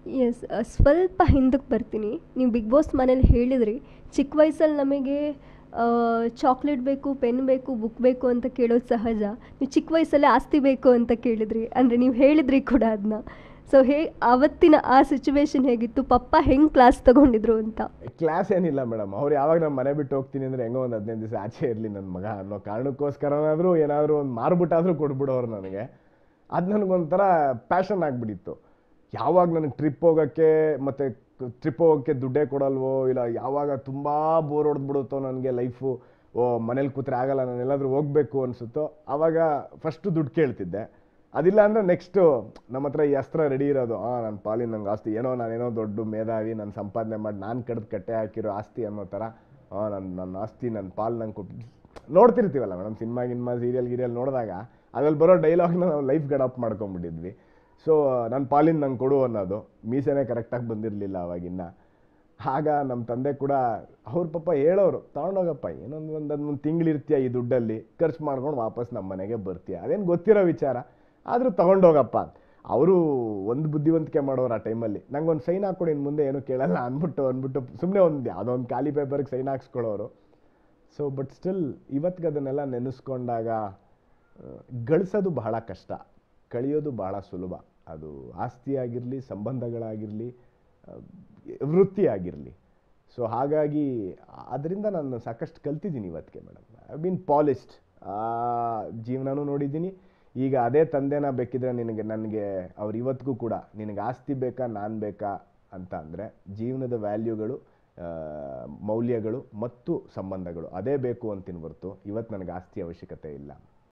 S ಸ್ವಲ್ಪ ಹಿಂದಕ್ಕೆ ಬರ್ತೀನಿ ನೀವು ಬಿಗ್ ಬಾಸ್ ಮನೇಲಿ ಹೇಳಿದ್ರಿ ಚಿಕ್ಕ ವಯಸ್ಸಲ್ಲಿ ನಮಗೆ ಚಾಕ್ಲೇಟ್ ಬೇಕು ಪೆನ್ ಬೇಕು ಬುಕ್ ಬೇಕು ಅಂತ ಕೇಳೋದು ಸಹಜ ನೀವು ಚಿಕ್ಕ ವಯಸ್ಸಲ್ಲೇ ಆಸ್ತಿ ಬೇಕು ಅಂತ ಕೇಳಿದ್ರಿ ಅಂದರೆ ನೀವು ಹೇಳಿದ್ರಿ ಕೂಡ ಅದನ್ನ ಸೊ ಹೇ ಆವತ್ತಿನ ಆ ಸಿಚುವೇಶನ್ ಹೇಗಿತ್ತು ಪಪ್ಪ ಹೆಂಗೆ ಕ್ಲಾಸ್ ತಗೊಂಡಿದ್ರು ಅಂತ ಕ್ಲಾಸ್ ಏನಿಲ್ಲ ಮೇಡಮ್ ಅವ್ರು ಯಾವಾಗ ನಾನು ಮನೆ ಬಿಟ್ಟು ಹೋಗ್ತೀನಿ ಅಂದರೆ ಹೆಂಗೋ ಒಂದು ಹದಿನೈದು ದಿವಸ ಆಚೆ ಇರಲಿ ನನ್ನ ಮಗ ಅನ್ನೋ ಕಾರಣಕ್ಕೋಸ್ಕರನಾದರೂ ಏನಾದರೂ ಒಂದು ಮಾರ್ಬಿಟ್ಟಾದರೂ ಕೊಟ್ಬಿಡೋರು ನನಗೆ ಅದು ನನಗೊಂಥರ ಪ್ಯಾಷನ್ ಆಗಿಬಿಟ್ಟಿತ್ತು ಯಾವಾಗ ನನಗೆ ಟ್ರಿಪ್ ಹೋಗೋಕ್ಕೆ ಮತ್ತು ಟ್ರಿಪ್ ಹೋಗೋಕ್ಕೆ ದುಡ್ಡೇ ಕೊಡಲ್ವೋ ಇಲ್ಲ ಯಾವಾಗ ತುಂಬ ಬೋರ್ ಹೊಡೆದ್ಬಿಡುತ್ತೋ ನನಗೆ ಲೈಫು ಓ ಮನೇಲಿ ಕೂತ್ರೆ ಆಗಲ್ಲ ನಾನು ಎಲ್ಲಾದರೂ ಹೋಗಬೇಕು ಅನಿಸುತ್ತೋ ಆವಾಗ ಫಸ್ಟು ದುಡ್ಡು ಕೇಳ್ತಿದ್ದೆ ಅದಿಲ್ಲ ಅಂದರೆ ನೆಕ್ಸ್ಟು ನಮ್ಮ ಹತ್ರ ಈ ಅಸ್ತ್ರ ರೆಡಿ ಇರೋದು ಹಾಂ ನನ್ನ ಪಾಲಿನ ನಂಗೆ ಆಸ್ತಿ ಏನೋ ನಾನೇನೋ ದೊಡ್ಡ ಮೇಧಾವಿ ನಾನು ಸಂಪಾದನೆ ಮಾಡಿ ನಾನು ಕಡ್ದು ಕಟ್ಟೆ ಹಾಕಿರೋ ಆಸ್ತಿ ಅನ್ನೋ ಥರ ಹಾಂ ನನ್ನ ನನ್ನ ಆಸ್ತಿ ನನ್ನ ಪಾಲು ನಂಗೆ ಕೊಟ್ಟು ನೋಡ್ತಿರ್ತೀವಲ್ಲ ಮೇಡಮ್ ಸಿನಿಮಾ ಗಿನ್ಮಾ ಸೀರಿಯಲ್ ಗೀರಿಯಲ್ ನೋಡಿದಾಗ ಅದ್ರಲ್ಲಿ ಬರೋ ಡೈಲಾಗ್ನ ನಾವು ಲೈಫ್ ಗಡಪ್ ಮಾಡ್ಕೊಂಬಿಟ್ಟಿದ್ವಿ ಸೊ ನನ್ನ ಪಾಲಿನ ನಂಗೆ ಕೊಡು ಅನ್ನೋದು ಮೀಸೆನೇ ಕರೆಕ್ಟಾಗಿ ಬಂದಿರಲಿಲ್ಲ ಅವಾಗಿನ್ನ ಆಗ ನಮ್ಮ ತಂದೆ ಕೂಡ ಅವ್ರ ಪಾಪ ಹೇಳೋರು ತಗೊಂಡೋಗಪ್ಪ ಏನೊಂದು ಒಂದು ಒಂದು ತಿಂಗಳಿರ್ತೀಯ ಈ ದುಡ್ಡಲ್ಲಿ ಖರ್ಚು ಮಾಡ್ಕೊಂಡು ವಾಪಸ್ ನಮ್ಮ ಮನೆಗೆ ಬರ್ತೀಯ ಅದೇನು ಗೊತ್ತಿರೋ ವಿಚಾರ ಆದರೂ ತಗೊಂಡೋಗಪ್ಪ ಅವರು ಒಂದು ಬುದ್ಧಿವಂತಿಕೆ ಮಾಡೋರು ಆ ಟೈಮಲ್ಲಿ ನಂಗೆ ಒಂದು ಸೈನ್ ಹಾಕ್ಕೊಡಿ ಇನ್ನು ಮುಂದೆ ಏನೂ ಕೇಳಲ್ಲ ಅಂದ್ಬಿಟ್ಟು ಅಂದ್ಬಿಟ್ಟು ಸುಮ್ಮನೆ ಒಂದು ಯಾವುದೋ ಒಂದು ಖಾಲಿ ಪೇಪರ್ಗೆ ಸೈನ್ ಹಾಕ್ಸ್ಕೊಳ್ಳೋರು ಸೊ ಬಟ್ ಸ್ಟಿಲ್ ಇವತ್ತಿಗೆ ಅದನ್ನೆಲ್ಲ ನೆನೆಸ್ಕೊಂಡಾಗ ಗಳಿಸೋದು ಬಹಳ ಕಷ್ಟ ಕಳಿಯೋದು ಬಹಳ ಸುಲಭ ಅದು ಆಸ್ತಿ ಆಗಿರಲಿ ಸಂಬಂಧಗಳಾಗಿರಲಿ ವೃತ್ತಿ ಆಗಿರಲಿ ಸೊ ಹಾಗಾಗಿ ಅದರಿಂದ ನಾನು ಸಾಕಷ್ಟು ಕಲ್ತಿದ್ದೀನಿ ಇವತ್ತಿಗೆ ಮೇಡಮ್ ಐ ಬೀನ್ ಪಾಲಿಸ್ಡ್ ಜೀವನನೂ ನೋಡಿದ್ದೀನಿ ಈಗ ಅದೇ ತಂದೆನ ಬೇಕಿದ್ರೆ ನಿನಗೆ ನನಗೆ ಅವ್ರು ಇವತ್ತಿಗೂ ಕೂಡ ನಿನಗೆ ಆಸ್ತಿ ಬೇಕಾ ನಾನು ಬೇಕಾ ಅಂತ ಅಂದರೆ ಜೀವನದ ವ್ಯಾಲ್ಯೂಗಳು ಆ, ಮೌಲ್ಯಗಳು ಮತ್ತು ಸಂಬಂಧಗಳು ಅದೇ ಬೇಕು ಅಂತೀನಿ ಹೊರ್ತು ಇವತ್ತು ನನಗೆ ಆಸ್ತಿ ಅವಶ್ಯಕತೆ ಇಲ್ಲ